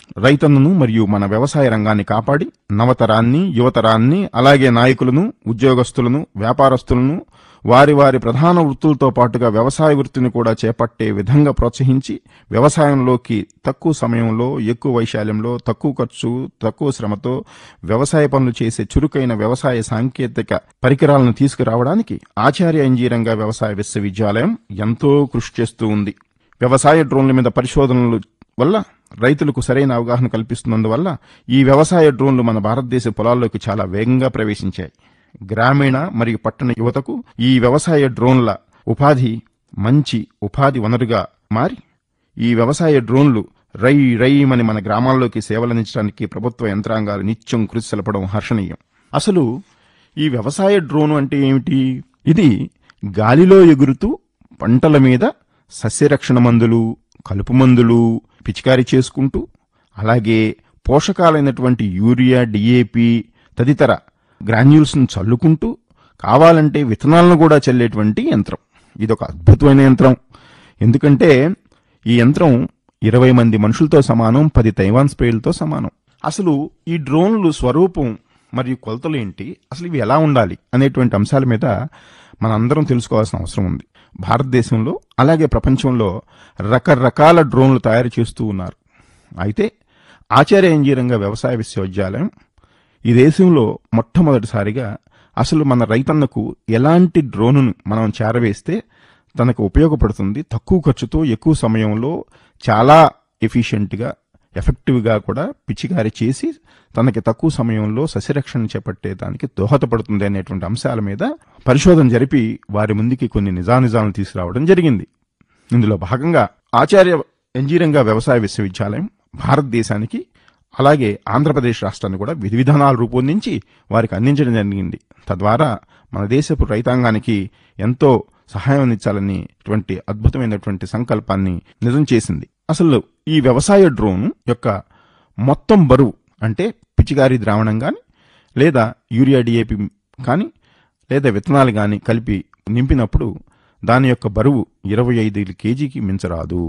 రైతన్నను మరియు మన వ్యవసాయ రంగాన్ని కాపాడి నవతరాన్ని యువతరాన్ని అలాగే నాయకులను ఉద్యోగస్తులను వ్యాపారస్తులను వారి వారి ప్రధాన వృత్తులతో పాటుగా వ్యవసాయ వృత్తిని కూడా చేపట్టే విధంగా ప్రోత్సహించి వ్యవసాయంలోకి తక్కువ సమయంలో ఎక్కువ వైశాల్యంలో తక్కువ ఖర్చు తక్కువ శ్రమతో వ్యవసాయ పనులు చేసే చురుకైన వ్యవసాయ సాంకేతిక పరికరాలను తీసుకురావడానికి ఆచార్య ఇంజనీరింగ్ వ్యవసాయ విశ్వవిద్యాలయం ఎంతో కృషి చేస్తూ ఉంది వ్యవసాయ డ్రోన్ల మీద పరిశోధనలు వల్ల రైతులకు సరైన అవగాహన కల్పిస్తున్నందువల్ల ఈ వ్యవసాయ డ్రోన్లు మన భారతదేశ పొలాల్లోకి చాలా వేగంగా ప్రవేశించాయి గ్రామీణ మరియు పట్టణ యువతకు ఈ వ్యవసాయ డ్రోన్ల ఉపాధి మంచి ఉపాధి వనరుగా మారి ఈ వ్యవసాయ డ్రోన్లు రై రైమని మన గ్రామాల్లోకి సేవలందించడానికి ప్రభుత్వ యంత్రాంగాలు నిత్యం కృషి సెలపడం హర్షణీయం అసలు ఈ వ్యవసాయ డ్రోన్ అంటే ఏమిటి ఇది గాలిలో ఎగురుతూ పంటల మీద సస్యరక్షణ మందులు కలుపు మందులు పిచికారీ చేసుకుంటూ అలాగే పోషకాలైనటువంటి యూరియా డిఏపి తదితర గ్రాన్యూల్స్ను చల్లుకుంటూ కావాలంటే విత్తనాలను కూడా చల్లేటువంటి యంత్రం ఇదొక అద్భుతమైన యంత్రం ఎందుకంటే ఈ యంత్రం ఇరవై మంది మనుషులతో సమానం పది తైవాన్ స్ప్రేలతో సమానం అసలు ఈ డ్రోన్లు స్వరూపం మరియు కొలతలు ఏంటి అసలు ఇవి ఎలా ఉండాలి అనేటువంటి అంశాల మీద మనందరం తెలుసుకోవాల్సిన అవసరం ఉంది భారతదేశంలో అలాగే ప్రపంచంలో రకరకాల డ్రోన్లు తయారు చేస్తూ ఉన్నారు అయితే ఆచార్య ఇంజనీరింగ్ వ్యవసాయ విశ్వవిద్యాలయం ఈ దేశంలో మొట్టమొదటిసారిగా అసలు మన రైతన్నకు ఎలాంటి డ్రోనును మనం చేరవేస్తే తనకు ఉపయోగపడుతుంది తక్కువ ఖర్చుతో ఎక్కువ సమయంలో చాలా ఎఫిషియెంట్గా ఎఫెక్టివ్గా కూడా పిచ్చికారి చేసి తనకి తక్కువ సమయంలో సస్యరక్షణ చేపట్టేదానికి దోహదపడుతుంది అనేటువంటి అంశాల మీద పరిశోధన జరిపి వారి ముందుకి కొన్ని నిజానిజాలను తీసుకురావడం జరిగింది ఇందులో భాగంగా ఆచార్య ఇంజనీరింగ్ వ్యవసాయ విశ్వవిద్యాలయం భారతదేశానికి అలాగే ఆంధ్రప్రదేశ్ రాష్ట్రాన్ని కూడా విధి విధానాలు రూపొందించి వారికి అందించడం జరిగింది తద్వారా మన దేశపు రైతాంగానికి ఎంతో సహాయం అందించాలనేటువంటి అద్భుతమైనటువంటి సంకల్పాన్ని నిజం చేసింది అసలు ఈ వ్యవసాయ డ్రోన్ యొక్క మొత్తం బరువు అంటే పిచికారీ ద్రావణం కానీ లేదా యూరియా డిఏపి కానీ లేదా విత్తనాలు కానీ కలిపి నింపినప్పుడు దాని యొక్క బరువు ఇరవై ఐదు కేజీకి మించరాదు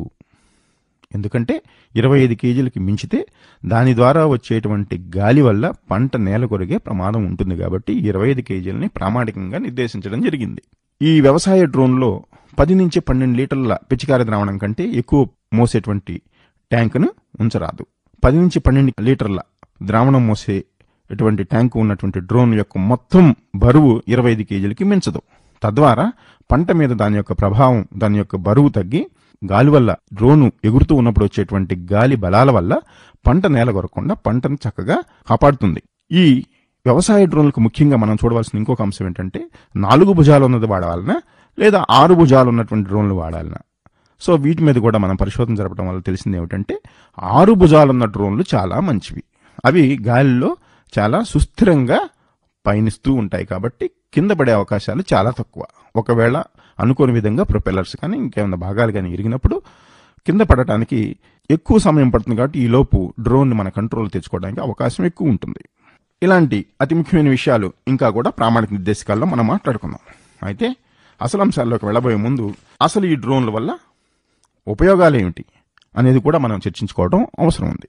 ఎందుకంటే ఇరవై ఐదు కేజీలకి మించితే దాని ద్వారా వచ్చేటువంటి గాలి వల్ల పంట నేల కొరిగే ప్రమాదం ఉంటుంది కాబట్టి ఇరవై ఐదు కేజీలని ప్రామాణికంగా నిర్దేశించడం జరిగింది ఈ వ్యవసాయ డ్రోన్లో పది నుంచి పన్నెండు లీటర్ల పిచికారి ద్రావణం కంటే ఎక్కువ మోసేటువంటి ట్యాంకును ఉంచరాదు పది నుంచి పన్నెండు లీటర్ల ద్రావణం మోసే ఎటువంటి ట్యాంకు ఉన్నటువంటి డ్రోన్ యొక్క మొత్తం బరువు ఇరవై ఐదు కేజీలకి మించదు తద్వారా పంట మీద దాని యొక్క ప్రభావం దాని యొక్క బరువు తగ్గి గాలి వల్ల డ్రోను ఎగురుతూ ఉన్నప్పుడు వచ్చేటువంటి గాలి బలాల వల్ల పంట నేల కొరకుండా పంటను చక్కగా కాపాడుతుంది ఈ వ్యవసాయ డ్రోన్లకు ముఖ్యంగా మనం చూడవలసిన ఇంకొక అంశం ఏంటంటే నాలుగు భుజాలు ఉన్నది వాడాలనా లేదా ఆరు భుజాలు ఉన్నటువంటి డ్రోన్లు వాడాలనా సో వీటి మీద కూడా మనం పరిశోధన జరపడం వల్ల తెలిసింది ఏమిటంటే ఆరు భుజాలు ఉన్న డ్రోన్లు చాలా మంచివి అవి గాలిలో చాలా సుస్థిరంగా పయనిస్తూ ఉంటాయి కాబట్టి కింద పడే అవకాశాలు చాలా తక్కువ ఒకవేళ అనుకోని విధంగా ప్రొపెల్లర్స్ కానీ ఇంకేమైనా భాగాలు కానీ ఇరిగినప్పుడు కింద పడటానికి ఎక్కువ సమయం పడుతుంది కాబట్టి ఈ లోపు డ్రోన్ మన కంట్రోల్ తెచ్చుకోవడానికి అవకాశం ఎక్కువ ఉంటుంది ఇలాంటి అతి ముఖ్యమైన విషయాలు ఇంకా కూడా ప్రామాణిక నిర్దేశకాల్లో మనం మాట్లాడుకుందాం అయితే అసలు అంశాల్లోకి వెళ్ళబోయే ముందు అసలు ఈ డ్రోన్ల వల్ల ఉపయోగాలు ఏమిటి అనేది కూడా మనం చర్చించుకోవడం అవసరం ఉంది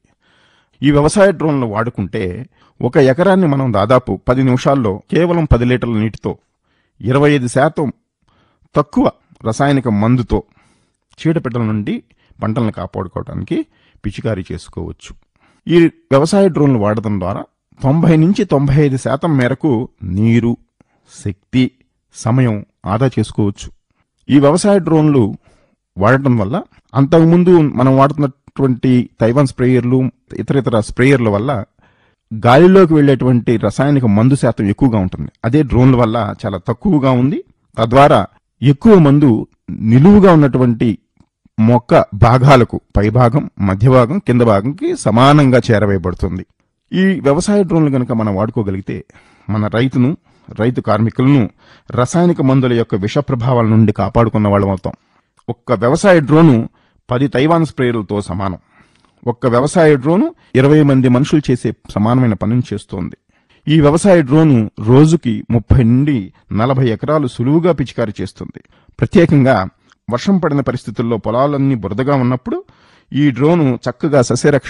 ఈ వ్యవసాయ డ్రోన్లు వాడుకుంటే ఒక ఎకరాన్ని మనం దాదాపు పది నిమిషాల్లో కేవలం పది లీటర్ల నీటితో ఇరవై ఐదు శాతం తక్కువ రసాయనిక మందుతో చీడపిట్టల నుండి పంటలను కాపాడుకోవడానికి పిచికారీ చేసుకోవచ్చు ఈ వ్యవసాయ డ్రోన్లు వాడటం ద్వారా తొంభై నుంచి తొంభై ఐదు శాతం మేరకు నీరు శక్తి సమయం ఆదా చేసుకోవచ్చు ఈ వ్యవసాయ డ్రోన్లు వాడటం వల్ల అంతకుముందు మనం వాడుతున్నటువంటి తైవాన్ స్ప్రేయర్లు ఇతర ఇతర స్ప్రేయర్ల వల్ల గాలిలోకి వెళ్ళేటువంటి రసాయనిక మందు శాతం ఎక్కువగా ఉంటుంది అదే డ్రోన్ల వల్ల చాలా తక్కువగా ఉంది తద్వారా ఎక్కువ మందు నిలువుగా ఉన్నటువంటి మొక్క భాగాలకు పై భాగం మధ్య భాగం కింద భాగంకి సమానంగా చేరవేయబడుతుంది ఈ వ్యవసాయ డ్రోన్లు కనుక మనం వాడుకోగలిగితే మన రైతును రైతు కార్మికులను రసాయనిక మందుల యొక్క విష ప్రభావాల నుండి కాపాడుకున్న వాళ్ళం అవుతాం ఒక్క వ్యవసాయ డ్రోను పది తైవాన్ స్ప్రేయర్లతో సమానం ఒక్క వ్యవసాయ డ్రోను ఇరవై మంది మనుషులు చేసే సమానమైన పనిని చేస్తోంది ఈ వ్యవసాయ డ్రోను రోజుకి ముప్పై నుండి నలభై ఎకరాలు సులువుగా పిచికారీ చేస్తుంది ప్రత్యేకంగా వర్షం పడిన పరిస్థితుల్లో పొలాలన్నీ బురదగా ఉన్నప్పుడు ఈ డ్రోను చక్కగా సస్యరక్షణ